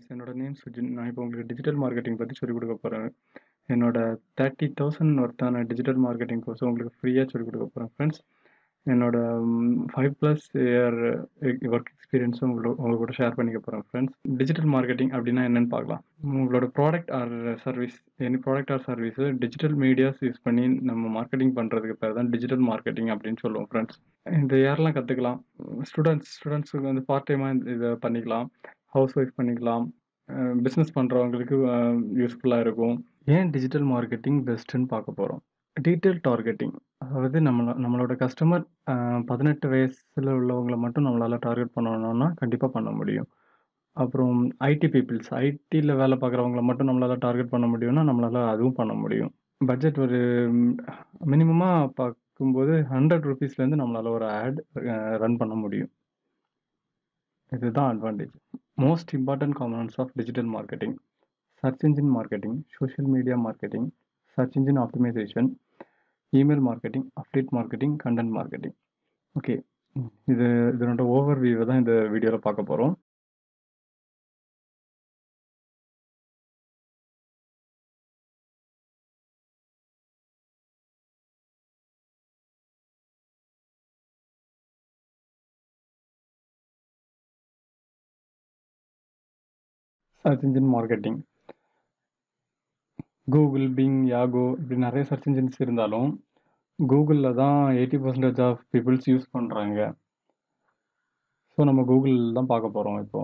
Friends என்னோட name Sujin நான் இப்போ உங்களுக்கு டிஜிட்டல் மார்க்கெட்டிங் பற்றி சொல்லிக் கொடுக்க போகிறேன் என்னோட தேர்ட்டி தௌசண்ட் ஒர்த்தான டிஜிட்டல் மார்க்கெட்டிங் கோர்ஸ் உங்களுக்கு ஃப்ரீயாக சொல்லிக் கொடுக்க போகிறேன் ஃப்ரெண்ட்ஸ் என்னோட ஃபைவ் ப்ளஸ் இயர் ஒர்க் எக்ஸ்பீரியன்ஸும் உங்களோட உங்க கூட ஷேர் பண்ணிக்க போகிறேன் ஃப்ரெண்ட்ஸ் டிஜிட்டல் மார்க்கெட்டிங் அப்படின்னா என்னன்னு பார்க்கலாம் உங்களோட product or service any product or service digital medias use பண்ணி நம்ம மார்க்கெட்டிங் பண்ணுறதுக்கு பேர் தான் டிஜிட்டல் மார்க்கெட்டிங் அப்படின்னு சொல்லுவோம் ஃப்ரெண்ட்ஸ் இந்த யாரெல்லாம் கற்றுக்கலாம் ஸ்டூடெண்ட்ஸ் ஸ்டூடெண்ட்ஸுக்கு வந்து பார்ட் டைமாக இதை பண்ணிக்கலாம் ஹவுஸ் ஒய்ஃப் பண்ணிக்கலாம் பிஸ்னஸ் பண்ணுறவங்களுக்கு யூஸ்ஃபுல்லாக இருக்கும் ஏன் டிஜிட்டல் மார்க்கெட்டிங் பெஸ்ட்டுன்னு பார்க்க போகிறோம் டீட்டெயில் டார்கெட்டிங் அதாவது நம்மள நம்மளோட கஸ்டமர் பதினெட்டு வயசில் உள்ளவங்களை மட்டும் நம்மளால் டார்கெட் பண்ணணும்னா கண்டிப்பாக பண்ண முடியும் அப்புறம் ஐடி பீப்புள்ஸ் ஐடியில் வேலை பார்க்குறவங்கள மட்டும் நம்மளால் டார்கெட் பண்ண முடியும்னா நம்மளால் அதுவும் பண்ண முடியும் பட்ஜெட் ஒரு மினிமமாக பார்க்கும்போது ஹண்ட்ரட் ருபீஸ்லேருந்து நம்மளால் ஒரு ஆட் ரன் பண்ண முடியும் இதுதான் advantage most important components of digital marketing search engine marketing social media marketing search engine optimization email marketing update marketing content marketing okay இது இதனோட ஓவர் வியூவை தான் இந்த வீடியோவில் பார்க்க போகிறோம் search engine marketing Google Bing Yahoo இப்படி நிறைய சர்ச் இன்ஜின்ஸ் இருந்தாலும் கூகுளில் தான் eighty percentage of peoples use பண்ணுறாங்க ஸோ நம்ம கூகுள் தான் பார்க்க போகிறோம் இப்போ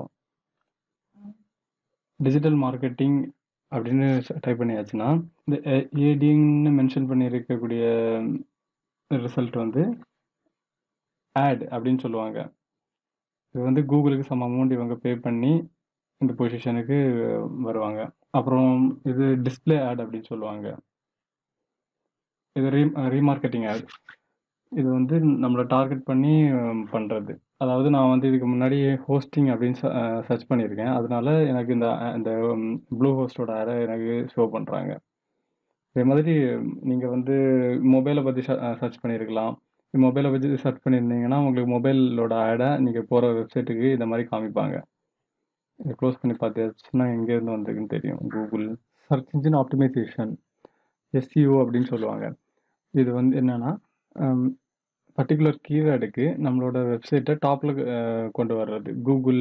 டிஜிட்டல் மார்க்கெட்டிங் அப்படின்னு டைப் பண்ணியாச்சுன்னா இந்த ஏடின்னு மென்ஷன் பண்ணியிருக்கக்கூடிய ரிசல்ட் வந்து ஆட் அப்படின்னு சொல்லுவாங்க இது வந்து கூகுளுக்கு சம் அமௌண்ட் இவங்க பே பண்ணி இந்த பொசிஷனுக்கு வருவாங்க அப்புறம் இது டிஸ்பிளே ஆட் அப்படின்னு சொல்லுவாங்க இது ரீ ரீமார்க்கெட்டிங் ஆட் இது வந்து நம்மளை டார்கெட் பண்ணி பண்ணுறது அதாவது நான் வந்து இதுக்கு முன்னாடி ஹோஸ்டிங் அப்படின்னு சர்ச் பண்ணியிருக்கேன் அதனால எனக்கு இந்த இந்த ப்ளூ ஹோஸ்டோட ஆடை எனக்கு ஷோ பண்ணுறாங்க இதே மாதிரி நீங்கள் வந்து மொபைலை பற்றி சர்ச் பண்ணியிருக்கலாம் மொபைலை பற்றி சர்ச் பண்ணியிருந்தீங்கன்னா உங்களுக்கு மொபைலோட ஆடை நீங்கள் போகிற வெப்சைட்டுக்கு இந்த மாதிரி காமிப்பாங்க இதை க்ளோஸ் பண்ணி பார்த்தாச்சுன்னா எங்கேருந்து வந்திருக்குன்னு தெரியும் Google search engine optimization SEO அப்படின்னு சொல்லுவாங்க இது வந்து என்னென்னா பர்டிகுலர் கீவேர்டுக்கு நம்மளோட வெப்சைட்டை டாப்பில் கொண்டு வர்றது கூகுள்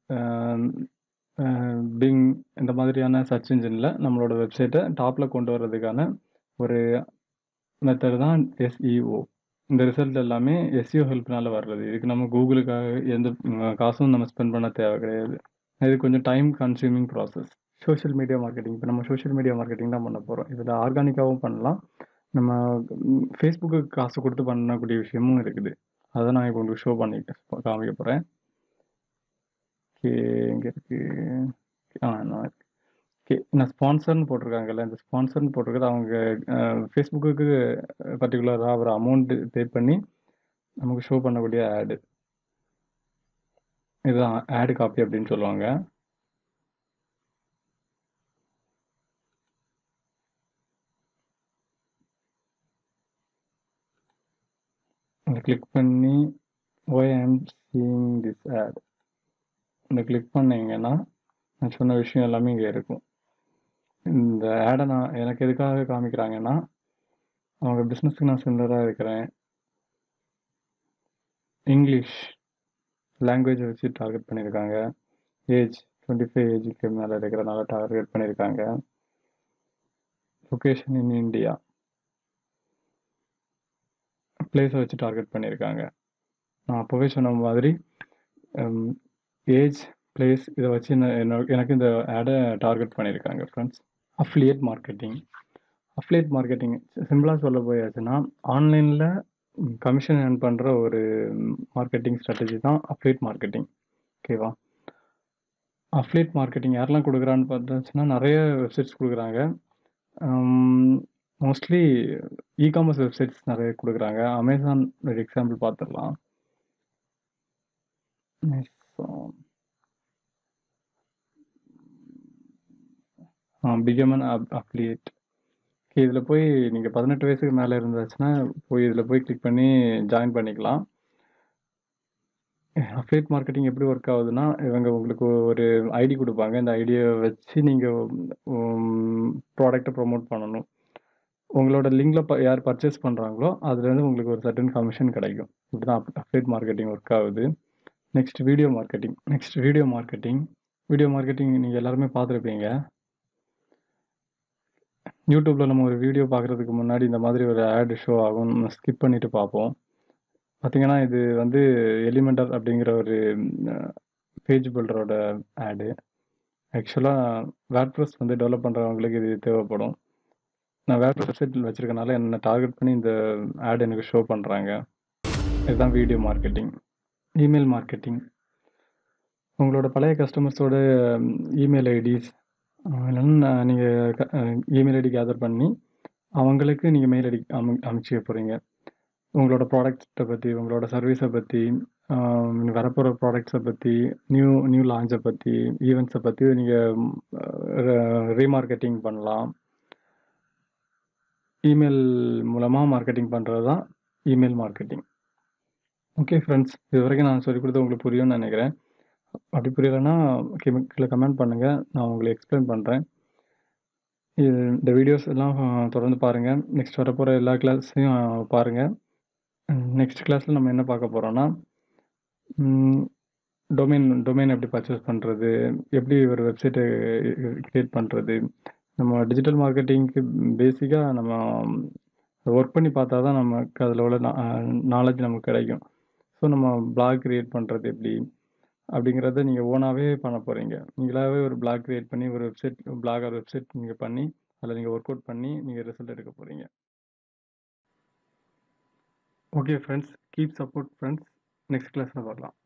பிங் இந்த மாதிரியான சர்ச் இன்ஜினில் நம்மளோட வெப்சைட்டை டாப்பில் கொண்டு வர்றதுக்கான ஒரு மெத்தட் தான் எஸ்இஓ இந்த ரிசல்ட் எல்லாமே எஸ்இஓ ஹெல்ப்னால வர்றது இதுக்கு நம்ம கூகுளுக்காக எந்த காசும் நம்ம ஸ்பெண்ட் பண்ண தேவை கிடையாது இது கொஞ்சம் time consuming process social media marketing இப்போ நம்ம சோஷியல் மீடியா மார்க்கெட்டிங் தான் பண்ண போகிறோம் இதில் ஆர்கானிக்காகவும் பண்ணலாம் நம்ம ஃபேஸ்புக்கு காசு கொடுத்து பண்ணக்கூடிய விஷயமும் இருக்குது அதை நான் இப்போ உங்களுக்கு ஷோ பண்ணி காமிக்க போகிறேன் ஓகே இங்கே இருக்கு ஆ நான் இருக்கு ஓகே நான் ஸ்பான்சர்னு போட்டிருக்காங்கல்ல இந்த ஸ்பான்சர்னு போட்டிருக்கிறது அவங்க ஃபேஸ்புக்கு பர்டிகுலராக ஒரு அமௌண்ட்டு பே பண்ணி நமக்கு ஷோ பண்ணக்கூடிய ஆடு இதுதான் ஆடு காப்பி அப்படின்னு சொல்லுவாங்க அதை கிளிக் பண்ணி why I'm seeing this ad இந்த கிளிக் பண்ணீங்கன்னா நான் சொன்ன விஷயம் எல்லாமே இங்கே இருக்கும் இந்த ஆடை நான் எனக்கு எதுக்காக காமிக்கிறாங்கன்னா அவங்க பிஸ்னஸுக்கு நான் சிமிலராக இருக்கிறேன் இங்கிலீஷ் லாங்குவேஜை வச்சு டார்கெட் பண்ணியிருக்காங்க ஏஜ் டுவெண்ட்டி ஃபைவ் ஏஜுக்கு மேலே இருக்கிறனால டார்கெட் பண்ணியிருக்காங்க லொக்கேஷன் இன் இந்தியா பிளேஸை வச்சு டார்கெட் பண்ணியிருக்காங்க நான் அப்போவே சொன்ன மாதிரி ஏஜ் பிளேஸ் இதை வச்சு எனக்கு இந்த ஆடை டார்கெட் பண்ணியிருக்காங்க friends affiliate marketing affiliate marketing சிம்பிளாக சொல்ல போயாச்சுன்னா ஆன்லைனில் கமிஷன் ஏர்ன் பண்ணுற ஒரு மார்க்கெட்டிங் ஸ்ட்ராட்டஜி தான் அஃப்லேட் மார்க்கெட்டிங் ஓகேவா அஃப்லேட் மார்க்கெட்டிங் யாரெல்லாம் கொடுக்குறான்னு பார்த்தாச்சுன்னா நிறைய வெப்சைட்ஸ் கொடுக்குறாங்க மோஸ்ட்லி இ காமர்ஸ் வெப்சைட்ஸ் நிறைய கொடுக்குறாங்க அமேசான் ஒரு எக்ஸாம்பிள் பார்த்துடலாம் பிகமன் அப்ளியேட் ஓகே இதில் போய் நீங்கள் பதினெட்டு வயசுக்கு மேலே இருந்தாச்சுன்னா போய் இதில் போய் கிளிக் பண்ணி ஜாயின் பண்ணிக்கலாம் அஃபிலியேட் மார்க்கெட்டிங் எப்படி ஒர்க் ஆகுதுன்னா, இவங்க உங்களுக்கு ஒரு ஐடி குடுப்பாங்க. இந்த ஐடிய வச்சு நீங்க ம் ப்ராடக்ட்ட ப்ரமோட் பண்ணணும். உங்களோட லிங்க்ல ப யார் பர்ச்சேஸ் பண்றாங்களோ, அதுலேருந்து உங்களுக்கு ஒரு சர்டன் கமிஷன் கிடைக்கும். இப்படிதான் அப் அஃபிலியேட் மார்க்கெட்டிங் ஒர்க் ஆகுது. Next video marketing. Next video marketing. Video marketing நீங்க எல்லாருமே பார்த்துருப்பீங்க. யூடியூப்ல நம்ம ஒரு வீடியோ பார்க்குறதுக்கு முன்னாடி இந்த மாதிரி ஒரு ஆட் ஷோ ஆகும். நம்ம ஸ்கிப் பண்ணிட்டு பார்ப்போம். பார்த்தீங்கன்னா, இது வந்து எலிமெண்டர் அப்படிங்கிற ஒரு அ பேஜ் பில்டரோட ஆடு. ஆக்சுவலா வேர்ட்பிரஸ் வந்து டெவலப் பண்றவங்களுக்கு இது தேவைப்படும். நான் வேர்ட்பிரஸ் வெப்சைட் வச்சிருக்கனால என்ன டார்கெட் பண்ணி இந்த ஆட் எனக்கு ஷோ பண்றாங்க. இதுதான் வீடியோ மார்க்கெட்டிங். Email marketing. உங்களோட பழைய கஸ்டமர்ஸோட இமெயில் ஐடிஸ் அ இல்லன்னா நீங்க க அ இமெயில் ஐடி கேதர் பண்ணி, அவங்களுக்கு நீங்க மெயில் ஐடி அனு அனுப்பிச்சு போறீங்க. உங்களோட ப்ராடக்ட்ட பத்தி, உங்களோட சர்வீஸ பத்தி, அ வரப்போற ப்ராடக்ட்ஸ பத்தி, நியூ நியூ லான்ச்ச பத்தி, ஈவென்ட்ஸ பத்தி நீங்க ர ரீமார்க்கெட்டிங் பண்ணலாம். இமெயில் மூலமா மார்க்கெட்டிங் பண்றது தான் இமெயில் மார்க்கெட்டிங். Okay friends. இதுவரைக்கும் நான் சொல்லிக் குடுத்தது உங்களுக்கு புரியும்னு நெனைக்கிறேன். அப்படி புரியலன்னா கீழ கீழ கமெண்ட் பண்ணுங்க. நான் உங்களுக்கு எக்ஸ்பிளைன் பண்றேன். இது இந்த வீடியோஸ் எல்லாம் தொடர்ந்து பாருங்க. நெக்ஸ்ட் வரப்போற எல்லா கிளாஸையும் பாருங்க. நெக்ஸ்ட் கிளாஸ்ல நம்ம என்ன பார்க்க போறோம்னா, ம் டொமைன் டொமைன் எப்படி பர்ச்சேஸ் பண்றது? எப்படி ஒரு வெப்சைட்ட கிரியேட் பண்றது? நம்ம டிஜிட்டல் மார்க்கெட்டிங்க்கு பேசிக்கா நம்ம ஒர்க் பண்ணி பார்த்தா தான் நமக்கு அதில உள்ள நா நாலேட்ஜ் நமக்கு கிடைக்கும். ஸோ நம்ம பிளாக் கிரியேட் பண்றது எப்படி? அப்படிங்கிறத நீங்க ஓனாவே பண்ண போறீங்க. நீங்களாவே ஒரு பிளாக் கிரியேட் பண்ணி ஒரு வெப்சைட் பிளாக் ஆர் வெப்சைட் நீங்க பண்ணி, அதில நீங்க ஒர்க் அவுட் பண்ணி நீங்க ரிசல்ட் எடுக்க போறீங்க. Okay friends. Keep support friends. Next கிளாஸ்ல பார்க்கலாம்.